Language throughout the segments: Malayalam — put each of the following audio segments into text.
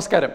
നമസ്കാരം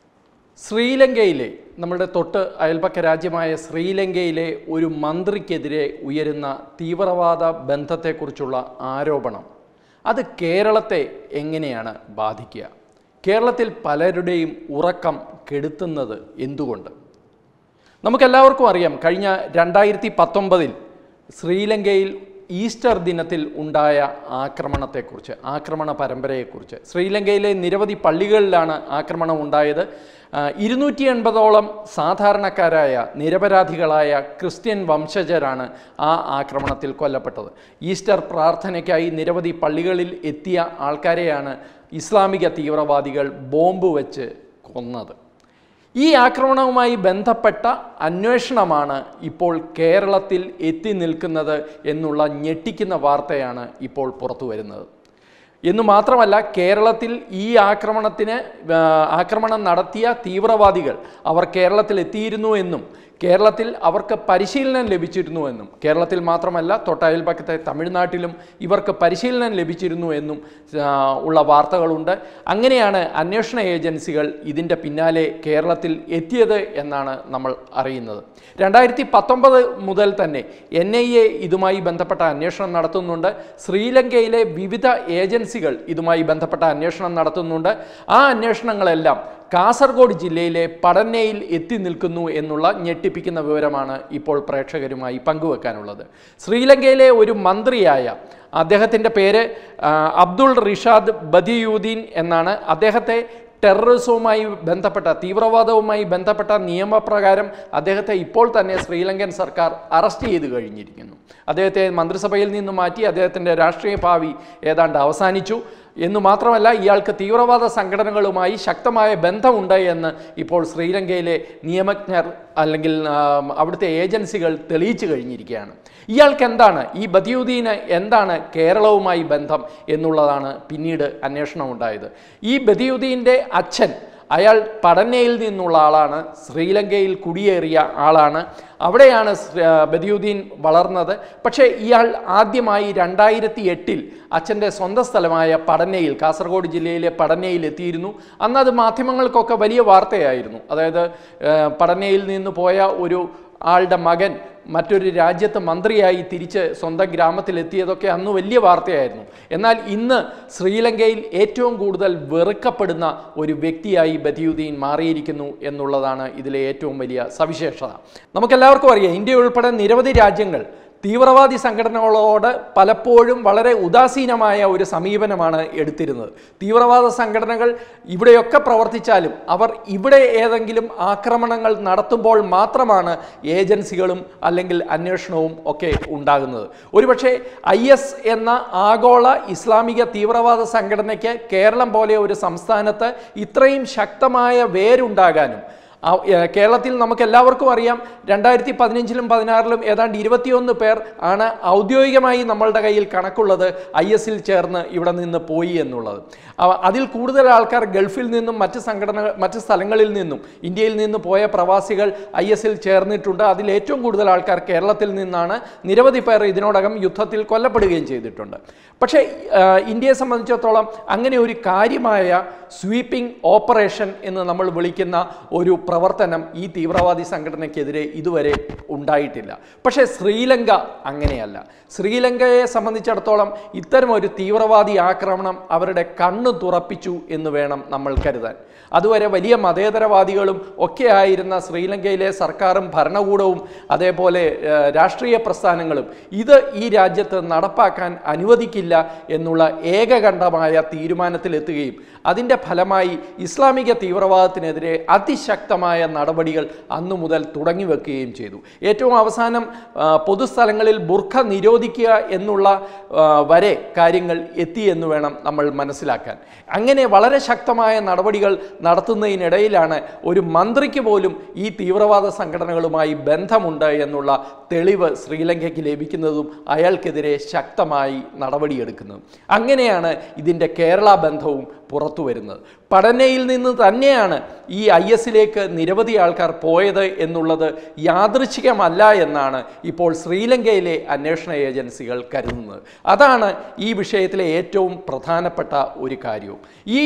ശ്രീലങ്കയിലെ നമ്മുടെ തൊട്ട് അയൽപക്ക രാജ്യമായ ശ്രീലങ്കയിലെ ഒരു മന്ത്രിക്കെതിരെ ഉയരുന്ന തീവ്രവാദ ബന്ധത്തെക്കുറിച്ചുള്ള ആരോപണം അത് കേരളത്തെ എങ്ങനെയാണ് ബാധിക്കുക കേരളത്തിൽ പലരുടെയും ഉറക്കം കെടുത്തുന്നത് എന്തുകൊണ്ട് നമുക്കെല്ലാവർക്കും അറിയാം കഴിഞ്ഞ രണ്ടായിരത്തി പത്തൊമ്പതിൽ ശ്രീലങ്കയിൽ ഈസ്റ്റർ ദിനത്തിൽ ഉണ്ടായ ആക്രമണത്തെക്കുറിച്ച് ആക്രമണ പരമ്പരയെക്കുറിച്ച് ശ്രീലങ്കയിലെ നിരവധി പള്ളികളിലാണ് ആക്രമണം ഉണ്ടായത് ഇരുന്നൂറ്റി എൺപതോളം സാധാരണക്കാരായ നിരപരാധികളായ ക്രിസ്ത്യൻ വംശജരാണ് ആ ആക്രമണത്തിൽ കൊല്ലപ്പെട്ടത് ഈസ്റ്റർ പ്രാർത്ഥനയ്ക്കായി നിരവധി പള്ളികളിൽ എത്തിയ ആൾക്കാരെയാണ് ഇസ്ലാമിക തീവ്രവാദികൾ ബോംബ് വെച്ച് കൊന്നത് ഈ ആക്രമണവുമായി ബന്ധപ്പെട്ട അന്വേഷണമാണ് ഇപ്പോൾ കേരളത്തിൽ എത്തി നിൽക്കുന്നത് എന്നുള്ള ഞെട്ടിക്കുന്ന വാർത്തയാണ് ഇപ്പോൾ പുറത്തു വരുന്നത് എന്നു മാത്രമല്ല കേരളത്തിൽ ഈ ആക്രമണത്തിന് ആ, ആക്രമണം നടത്തിയ തീവ്രവാദികൾ അവർ കേരളത്തിൽ എത്തിയിരുന്നു എന്നും കേരളത്തിൽ അവർക്ക് പരിശീലനം ലഭിച്ചിരുന്നു എന്നും കേരളത്തിൽ മാത്രമല്ല തൊട്ടയൽപക്കത്തെ തമിഴ്നാട്ടിലും ഇവർക്ക് പരിശീലനം ലഭിച്ചിരുന്നു എന്നും ആ, ഉള്ള വാർത്തകളുണ്ട് അങ്ങനെയാണ് അന്വേഷണ ഏജൻസികൾ ഇതിൻ്റെ പിന്നാലെ കേരളത്തിൽ എത്തിയത് എന്നാണ് നമ്മൾ അറിയുന്നത് രണ്ടായിരത്തി പത്തൊമ്പത് മുതൽ തന്നെ എൻ ഐ എ ഇതുമായി ബന്ധപ്പെട്ട അന്വേഷണം നടത്തുന്നുണ്ട് ശ്രീലങ്കയിലെ വിവിധ ഏജൻസികൾ ഇതുമായി ബന്ധപ്പെട്ട അന്വേഷണം നടത്തുന്നുണ്ട് ആ അന്വേഷണങ്ങളെല്ലാം കാസർഗോഡ് ജില്ലയിലെ പടന്നയിൽ എത്തി നിൽക്കുന്നു എന്നുള്ള ഞെട്ടിപ്പിക്കുന്ന വിവരമാണ് ഇപ്പോൾ പ്രേക്ഷകരുമായി പങ്കുവെക്കാനുള്ളത് ശ്രീലങ്കയിലെ ഒരു മന്ത്രിയായ അദ്ദേഹത്തിൻ്റെ പേര് ആ, അബ്ദുൾ റിഷാദ് ബദിയുദ്ദീൻ എന്നാണ് അദ്ദേഹത്തെ ടെററിസവുമായി ബന്ധപ്പെട്ട തീവ്രവാദവുമായി ബന്ധപ്പെട്ട നിയമപ്രകാരം അദ്ദേഹത്തെ ഇപ്പോൾ തന്നെ ശ്രീലങ്കൻ സർക്കാർ അറസ്റ്റ് ചെയ്ത് കഴിഞ്ഞിരിക്കുന്നു അദ്ദേഹത്തെ മന്ത്രിസഭയിൽ നിന്ന് മാറ്റി അദ്ദേഹത്തിൻ്റെ രാഷ്ട്രീയ ഭാവി ഏതാണ്ട് അവസാനിച്ചു എന്നു മാത്രമല്ല ഇയാൾക്ക് തീവ്രവാദ സംഘടനകളുമായി ശക്തമായ ബന്ധമുണ്ട് എന്ന് ഇപ്പോൾ ശ്രീലങ്കയിലെ നിയമജ്ഞർ അല്ലെങ്കിൽ ആ, അവിടുത്തെ ഏജൻസികൾ തെളിയിച്ചു കഴിഞ്ഞിരിക്കുകയാണ് ഇയാൾക്ക് എന്താണ് ഈ ബദിയുദ്ദീന് എന്താണ് കേരളവുമായി ബന്ധം എന്നുള്ളതാണ് പിന്നീട് അന്വേഷണം ഉണ്ടായത് ഈ ബദിയുദ്ദീൻ്റെ അച്ഛൻ അയാൾ പടന്നയിൽ നിന്നുള്ള ആളാണ് ശ്രീലങ്കയിൽ കുടിയേറിയ ആളാണ് അവിടെയാണ് ശ്രീ- ആ, ബദിയുദ്ദീൻ വളർന്നത് പക്ഷേ ഇയാൾ ആദ്യമായി രണ്ടായിരത്തി എട്ടിൽ അച്ഛൻ്റെ സ്വന്തം സ്ഥലമായ പടന്നയിൽ കാസർഗോഡ് ജില്ലയിലെ പടന്നയിൽ എത്തിയിരുന്നു അന്ന് അത് മാധ്യമങ്ങൾക്കൊക്കെ വലിയ വാർത്തയായിരുന്നു അതായത് ആ, പടന്നയിൽ നിന്ന് പോയ ഒരു ആളുടെ മകൻ മറ്റൊരു രാജ്യത്ത് മന്ത്രിയായി തിരിച്ച് സ്വന്തം ഗ്രാമത്തിലെത്തിയതൊക്കെ അന്ന് വലിയ വാർത്തയായിരുന്നു എന്നാൽ ഇന്ന് ശ്രീലങ്കയിൽ ഏറ്റവും കൂടുതൽ വെറുക്കപ്പെടുന്ന ഒരു വ്യക്തിയായി ബദിയുദ്ദീൻ മാറിയിരിക്കുന്നു എന്നുള്ളതാണ് ഇതിലെ ഏറ്റവും വലിയ സവിശേഷത നമുക്കെല്ലാവർക്കും അറിയാം ഇന്ത്യ ഉൾപ്പെടെ നിരവധി രാജ്യങ്ങൾ തീവ്രവാദി സംഘടനകളോട് പലപ്പോഴും വളരെ ഉദാസീനമായ ഒരു സമീപനമാണ് എടുത്തിരുന്നത് തീവ്രവാദ സംഘടനകൾ ഇവിടെയൊക്കെ പ്രവർത്തിച്ചാലും അവർ ഇവിടെ ഏതെങ്കിലും ആക്രമണങ്ങൾ നടത്തുമ്പോൾ മാത്രമാണ് ഏജൻസികളും അല്ലെങ്കിൽ അന്വേഷണവും ഒക്കെ ഉണ്ടാകുന്നത് ഒരുപക്ഷെ ഐ എസ് എന്ന ആഗോള ഇസ്ലാമിക തീവ്രവാദ സംഘടനയ്ക്ക് കേരളം പോലെ ഒരു സംസ്ഥാനത്ത് ഇത്രയും ശക്തമായ വേരുണ്ടാകാനും ആ, ഏ, കേരളത്തിൽ നമുക്ക് എല്ലാവർക്കും അറിയാം രണ്ടായിരത്തി പതിനഞ്ചിലും പതിനാറിലും ഏതാണ്ട് ഇരുപത്തിയൊന്ന് പേർ ആണ് ഔദ്യോഗികമായി നമ്മളുടെ കയ്യിൽ കണക്കുള്ളത് ഐ എസിൽ ചേർന്ന് ഇവിടെ നിന്ന് പോയി എന്നുള്ളത് അവ- അതിൽ കൂടുതൽ ആൾക്കാർ ഗൾഫിൽ നിന്നും മറ്റ് സംഘടന മറ്റ് സ്ഥലങ്ങളിൽ നിന്നും ഇന്ത്യയിൽ നിന്ന് പോയ പ്രവാസികൾ ഐ എസിൽ ചേർന്നിട്ടുണ്ട് അതിൽ ഏറ്റവും കൂടുതൽ ആൾക്കാർ കേരളത്തിൽ നിന്നാണ് നിരവധി പേർ ഇതിനോടകം യുദ്ധത്തിൽ കൊല്ലപ്പെടുകയും ചെയ്തിട്ടുണ്ട് പക്ഷേ ആ, ഇന്ത്യയെ സംബന്ധിച്ചിടത്തോളം അങ്ങനെ ഒരു കാര്യമായ സ്വീപ്പിംഗ് ഓപ്പറേഷൻ എന്ന് നമ്മൾ വിളിക്കുന്ന ഒരു പ്രവർത്തനം ഈ തീവ്രവാദി സംഘടനയ്ക്കെതിരെ ഇതുവരെ ഉണ്ടായിട്ടില്ല പക്ഷേ ശ്രീലങ്ക അങ്ങനെയല്ല ശ്രീലങ്കയെ സംബന്ധിച്ചിടത്തോളം ഇത്തരം ഒരു തീവ്രവാദി ആക്രമണം അവരുടെ കണ്ണ് തുറപ്പിച്ചു എന്ന് വേണം നമ്മൾ കരുതാൻ അതുവരെ വലിയ മതേതരവാദികളും ഒക്കെ ആയിരുന്ന ശ്രീലങ്കയിലെ സർക്കാരും ഭരണകൂടവും അതേപോലെ ഏഹ്, രാഷ്ട്രീയ പ്രസ്ഥാനങ്ങളും ഇത് ഈ രാജ്യത്ത് നടപ്പാക്കാൻ അനുവദിക്കില്ല എന്നുള്ള ഏകകണ്ഠമായ തീരുമാനത്തിലെത്തുകയും അതിൻ്റെ ഫലമായി ഇസ്ലാമിക തീവ്രവാദത്തിനെതിരെ അതിശക്തമായ നടപടികൾ അന്നു മുതൽ തുടങ്ങി വെക്കുകയും ചെയ്തു ഏറ്റവും അവസാനം ആ, പൊതുസ്ഥലങ്ങളിൽ ബുർഖ നിരോധിക്കുക എന്നുള്ള ആ, വരെ കാര്യങ്ങൾ എത്തി എന്ന് വേണം നമ്മൾ മനസ്സിലാക്കാൻ അങ്ങനെ വളരെ ശക്തമായ നടപടികൾ നടത്തുന്നതിനിടയിലാണ് ഒരു മന്ത്രിക്ക് പോലും ഈ തീവ്രവാദ സംഘടനകളുമായി ബന്ധമുണ്ട് എന്നുള്ള തെളിവ് ശ്രീലങ്കയ്ക്ക് ലഭിക്കുന്നതും അയാൾക്കെതിരെ ശക്തമായി നടപടിയെടുക്കുന്നതും അങ്ങനെയാണ് ഇതിൻ്റെ കേരള ബന്ധവും പുറത്തു വരുന്നത് പഠനയിൽ നിന്ന് തന്നെയാണ് ഈ ഐ എസിലേക്ക് നിരവധി ആൾക്കാർ പോയത് എന്നുള്ളത് യാദൃച്ഛികമല്ല എന്നാണ് ഇപ്പോൾ ശ്രീലങ്കയിലെ അന്വേഷണ ഏജൻസികൾ കരുതുന്നത് അതാണ് ഈ വിഷയത്തിലെ ഏറ്റവും പ്രധാനപ്പെട്ട ഒരു കാര്യവും ഈ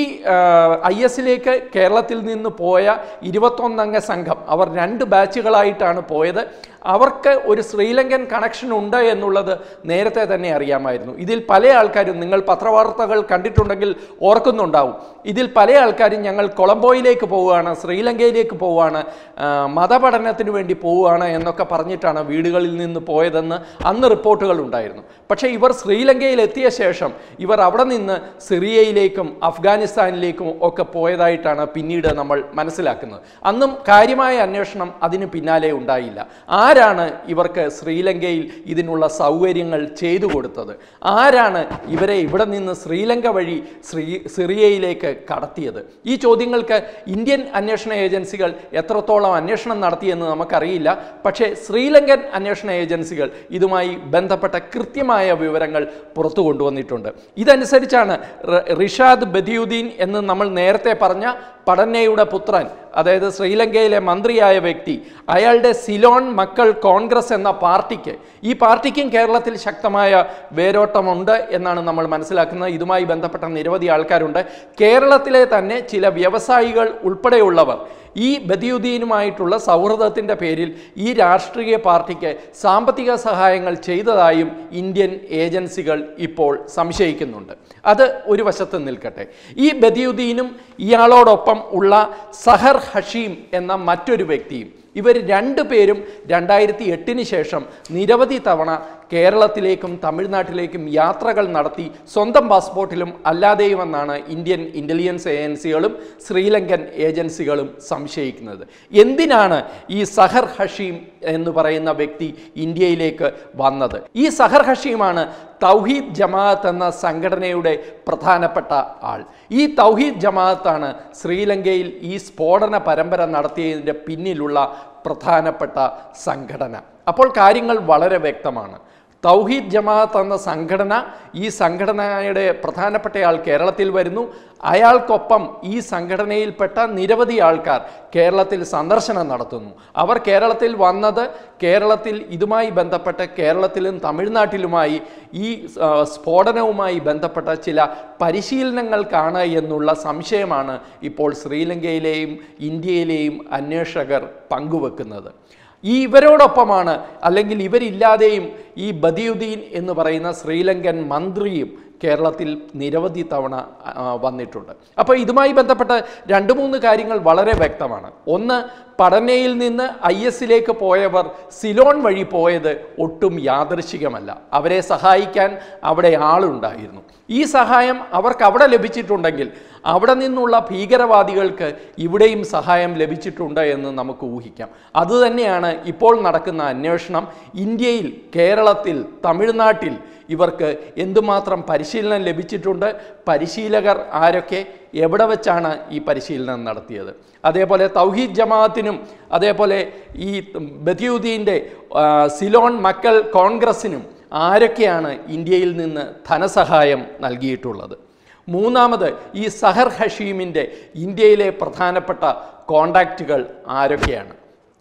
ഐ എസിലേക്ക് കേരളത്തിൽ നിന്ന് പോയ ഇരുപത്തൊന്നംഗ സംഘം അവർ രണ്ട് ബാച്ചുകളായിട്ടാണ് പോയത് അവർക്ക് ഒരു ശ്രീലങ്കൻ കണക്ഷൻ ഉണ്ട് എന്നുള്ളത് നേരത്തെ തന്നെ അറിയാമായിരുന്നു ഇതിൽ പല ആൾക്കാരും നിങ്ങൾ പത്രവാർത്തകൾ കണ്ടിട്ടുണ്ടെങ്കിൽ ഓർക്കുന്നുണ്ടാവും ഇതിൽ പല ആൾക്കാരും ഞങ്ങൾ കൊളംബോയിലേക്ക് പോവുകയാണ് ശ്രീലങ്കയിലേക്ക് പോവുകയാണ് ആ, മതപഠനത്തിന് വേണ്ടി പോവുകയാണ് എന്നൊക്കെ പറഞ്ഞിട്ടാണ് വീടുകളിൽ നിന്ന് പോയതെന്ന് അന്ന് റിപ്പോർട്ടുകൾ ഉണ്ടായിരുന്നു പക്ഷേ ഇവർ ശ്രീലങ്കയിൽ എത്തിയ ശേഷം ഇവർ അവിടെ നിന്ന് സിറിയയിലേക്കും അഫ്ഗാനിസ്ഥാനിലേക്കും ഒക്കെ പോയതായിട്ടാണ് പിന്നീട് നമ്മൾ മനസ്സിലാക്കുന്നത് അന്നും കാര്യമായ അന്വേഷണം അതിന് പിന്നാലെ ഉണ്ടായില്ല ആരാണ് ഇവർക്ക് ശ്രീലങ്കയിൽ ഇതിനുള്ള സൗകര്യങ്ങൾ ചെയ്തു കൊടുത്തത് ആരാണ് ഇവരെ ഇവിടെ നിന്ന് ശ്രീലങ്ക വഴി ശ്രീ സിറിയയിലേക്ക് കടത്തിയത് ഈ ചോദ്യങ്ങൾക്ക് ഇന്ത്യൻ അന്വേഷണ ഏജൻസികൾ എത്രത്തോളം അന്വേഷണം നടത്തിയെന്ന് നമുക്കറിയില്ല പക്ഷേ ശ്രീലങ്കൻ അന്വേഷണ ഏജൻസികൾ ഇതുമായി ബന്ധപ്പെട്ട കൃത്യമായ വിവരങ്ങൾ പുറത്തു കൊണ്ടുവന്നിട്ടുണ്ട് ഇതനുസരിച്ചാണ് റ- റിഷാദ് ബദിയുദ്ദീൻ എന്ന് നമ്മൾ നേരത്തെ പറഞ്ഞ പടന്നയുടെ പുത്രൻ അതായത് ശ്രീലങ്കയിലെ മന്ത്രിയായ വ്യക്തി അയാളുടെ സിലോൺ മക്കൾ കോൺഗ്രസ് എന്ന പാർട്ടിക്ക് ഈ പാർട്ടിക്കും കേരളത്തിൽ ശക്തമായ വേരോട്ടമുണ്ട് എന്നാണ് നമ്മൾ മനസ്സിലാക്കുന്നത് ഇതുമായി ബന്ധപ്പെട്ട നിരവധി ആൾക്കാരുണ്ട് കേരളത്തിലെ തന്നെ ചില വ്യവസായികൾ ഉൾപ്പെടെയുള്ളവർ ഈ ബദിയുദ്ദീനുമായിട്ടുള്ള സൗഹൃദത്തിൻ്റെ പേരിൽ ഈ രാഷ്ട്രീയ പാർട്ടിക്ക് സാമ്പത്തിക സഹായങ്ങൾ ചെയ്തതായും ഇന്ത്യൻ ഏജൻസികൾ ഇപ്പോൾ സംശയിക്കുന്നുണ്ട് അത് ഒരു വശത്ത് നിൽക്കട്ടെ ഈ ബദിയുദ്ദീനും ഇയാളോടൊപ്പം ഉള്ള സഹർ ഹഷീം എന്ന മറ്റൊരു വ്യക്തിയും ഇവർ രണ്ടു പേരും രണ്ടായിരത്തി എട്ടിന് ശേഷം നിരവധി തവണ കേരളത്തിലേക്കും തമിഴ്നാട്ടിലേക്കും യാത്രകൾ നടത്തി സ്വന്തം പാസ്പോർട്ടിലും അല്ലാതെയുമെന്നാണ് ഇന്ത്യൻ ഇൻ്റലിജൻസ് ഏജൻസികളും ശ്രീലങ്കൻ ഏജൻസികളും സംശയിക്കുന്നത് എന്തിനാണ് ഈ സഹർ ഹഷീം എന്ന് പറയുന്ന വ്യക്തി ഇന്ത്യയിലേക്ക് വന്നത് ഈ സഹർ ഹഷീമാണ് തൗഹീദ് ജമാഅത്ത് എന്ന സംഘടനയുടെ പ്രധാനപ്പെട്ട ആൾ ഈ തൗഹീദ് ജമാഅത്താണ് ശ്രീലങ്കയിൽ ഈ സ്ഫോടന പരമ്പര നടത്തിയതിൻ്റെ പിന്നിലുള്ള പ്രധാനപ്പെട്ട സംഘടന അപ്പോൾ കാര്യങ്ങൾ വളരെ വ്യക്തമാണ് തൗഹീദ് ജമാഅത്ത് എന്ന സംഘടന ഈ സംഘടനയുടെ പ്രധാനപ്പെട്ടയാൾ കേരളത്തിൽ വരുന്നു അയാൾക്കൊപ്പം ഈ സംഘടനയിൽപ്പെട്ട നിരവധി ആൾക്കാർ കേരളത്തിൽ സന്ദർശനം നടത്തുന്നു അവർ കേരളത്തിൽ വന്നത് കേരളത്തിൽ ഇതുമായി ബന്ധപ്പെട്ട് കേരളത്തിലും തമിഴ്നാട്ടിലുമായി ഈ ആ, സ്ഫോടനവുമായി ബന്ധപ്പെട്ട ചില പരിശീലനങ്ങൾക്കാണ് എന്നുള്ള സംശയമാണ് ഇപ്പോൾ ശ്രീലങ്കയിലെയും ഇന്ത്യയിലെയും അന്വേഷകർ പങ്കുവെക്കുന്നത് ഈ ഇവരോടൊപ്പമാണ് അല്ലെങ്കിൽ ഇവരില്ലാതെയും ഈ ബദിയുദ്ദീൻ എന്ന് പറയുന്ന ശ്രീലങ്കൻ മന്ത്രിയും കേരളത്തിൽ നിരവധി തവണ ആ, വന്നിട്ടുണ്ട് അപ്പോൾ ഇതുമായി ബന്ധപ്പെട്ട് രണ്ട് മൂന്ന് കാര്യങ്ങൾ വളരെ വ്യക്തമാണ് ഒന്ന് പഠനയിൽ നിന്ന് ഐ എസിലേക്ക് പോയവർ സിലോൺ വഴി പോയത് ഒട്ടും യാദൃശികമല്ല അവരെ സഹായിക്കാൻ അവിടെ ആളുണ്ടായിരുന്നു ഈ സഹായം അവർക്ക് അവിടെ ലഭിച്ചിട്ടുണ്ടെങ്കിൽ അവിടെ നിന്നുള്ള ഭീകരവാദികൾക്ക് ഇവിടെയും സഹായം ലഭിച്ചിട്ടുണ്ട് എന്ന് നമുക്ക് ഊഹിക്കാം അതുതന്നെയാണ് ഇപ്പോൾ നടക്കുന്ന അന്വേഷണം ഇന്ത്യയിൽ കേരളത്തിൽ തമിഴ്നാട്ടിൽ ഇവർക്ക് എന്തുമാത്രം പരിശീലനം ലഭിച്ചിട്ടുണ്ട് പരിശീലകർ ആരൊക്കെ എവിടെ വെച്ചാണ് ഈ പരിശീലനം നടത്തിയത് അതേപോലെ തൗഹീദ് ജമാഅത്തിനും അതേപോലെ ഈ ബദിയുദ്ദീൻ്റെ ആ, സിലോൺ മക്കൾ കോൺഗ്രസിനും ആരൊക്കെയാണ് ഇന്ത്യയിൽ നിന്ന് ധനസഹായം നൽകിയിട്ടുള്ളത് മൂന്നാമത് ഈ സഹർ ഹഷീമിൻ്റെ ഇന്ത്യയിലെ പ്രധാനപ്പെട്ട കോണ്ടാക്റ്റുകൾ ആരൊക്കെയാണ്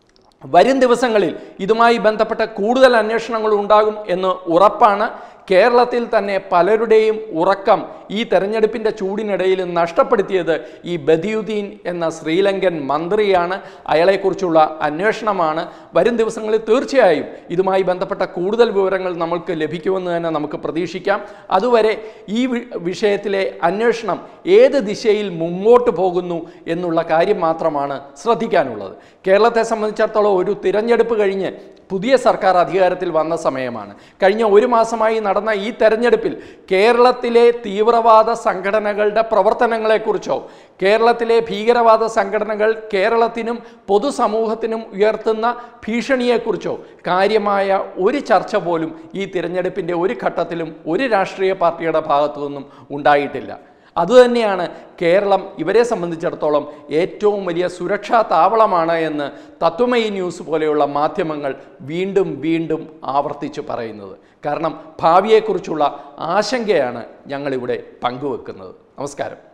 വരും ദിവസങ്ങളിൽ ഇതുമായി ബന്ധപ്പെട്ട കൂടുതൽ അന്വേഷണങ്ങൾ ഉണ്ടാകും എന്ന് ഉറപ്പാണ് കേരളത്തിൽ തന്നെ പലരുടെയും ഉറക്കം ഈ തെരഞ്ഞെടുപ്പിൻ്റെ ചൂടിനിടയിൽ നഷ്ടപ്പെടുത്തിയത് ഈ ബദിയുദ്ദീൻ എന്ന ശ്രീലങ്കൻ മന്ത്രിയാണ് അയാളെക്കുറിച്ചുള്ള അന്വേഷണമാണ് വരും ദിവസങ്ങളിൽ തീർച്ചയായും ഇതുമായി ബന്ധപ്പെട്ട കൂടുതൽ വിവരങ്ങൾ നമ്മൾക്ക് ലഭിക്കുമെന്ന് തന്നെ നമുക്ക് പ്രതീക്ഷിക്കാം അതുവരെ ഈ വി- വിഷയത്തിലെ അന്വേഷണം ഏത് ദിശയിൽ മുമ്പോട്ട് പോകുന്നു എന്നുള്ള കാര്യം മാത്രമാണ് ശ്രദ്ധിക്കാനുള്ളത് കേരളത്തെ സംബന്ധിച്ചിടത്തോളം ഒരു തിരഞ്ഞെടുപ്പ് കഴിഞ്ഞ് പുതിയ സർക്കാർ അധികാരത്തിൽ വന്ന സമയമാണ് കഴിഞ്ഞ ഒരു മാസമായി നടന്ന ഈ തെരഞ്ഞെടുപ്പിൽ കേരളത്തിലെ തീവ്രവാദ സംഘടനകളുടെ പ്രവർത്തനങ്ങളെക്കുറിച്ചോ കേരളത്തിലെ ഭീകരവാദ സംഘടനകൾ കേരളത്തിനും പൊതുസമൂഹത്തിനും ഉയർത്തുന്ന ഭീഷണിയെക്കുറിച്ചോ കാര്യമായ ഒരു ചർച്ച പോലും ഈ തിരഞ്ഞെടുപ്പിൻ്റെ ഒരു ഘട്ടത്തിലും ഒരു രാഷ്ട്രീയ പാർട്ടിയുടെ ഭാഗത്തു നിന്നും ഉണ്ടായിട്ടില്ല അതുതന്നെയാണ് കേരളം ഇവരെ സംബന്ധിച്ചിടത്തോളം ഏറ്റവും വലിയ സുരക്ഷാ താവളമാണ് എന്ന് തത്വമയി ന്യൂസ് പോലെയുള്ള മാധ്യമങ്ങൾ വീണ്ടും വീണ്ടും ആവർത്തിച്ച് പറയുന്നത് കാരണം ഭാവിയെക്കുറിച്ചുള്ള ആശങ്കയാണ് ഞങ്ങളിവിടെ പങ്കുവെക്കുന്നത് നമസ്കാരം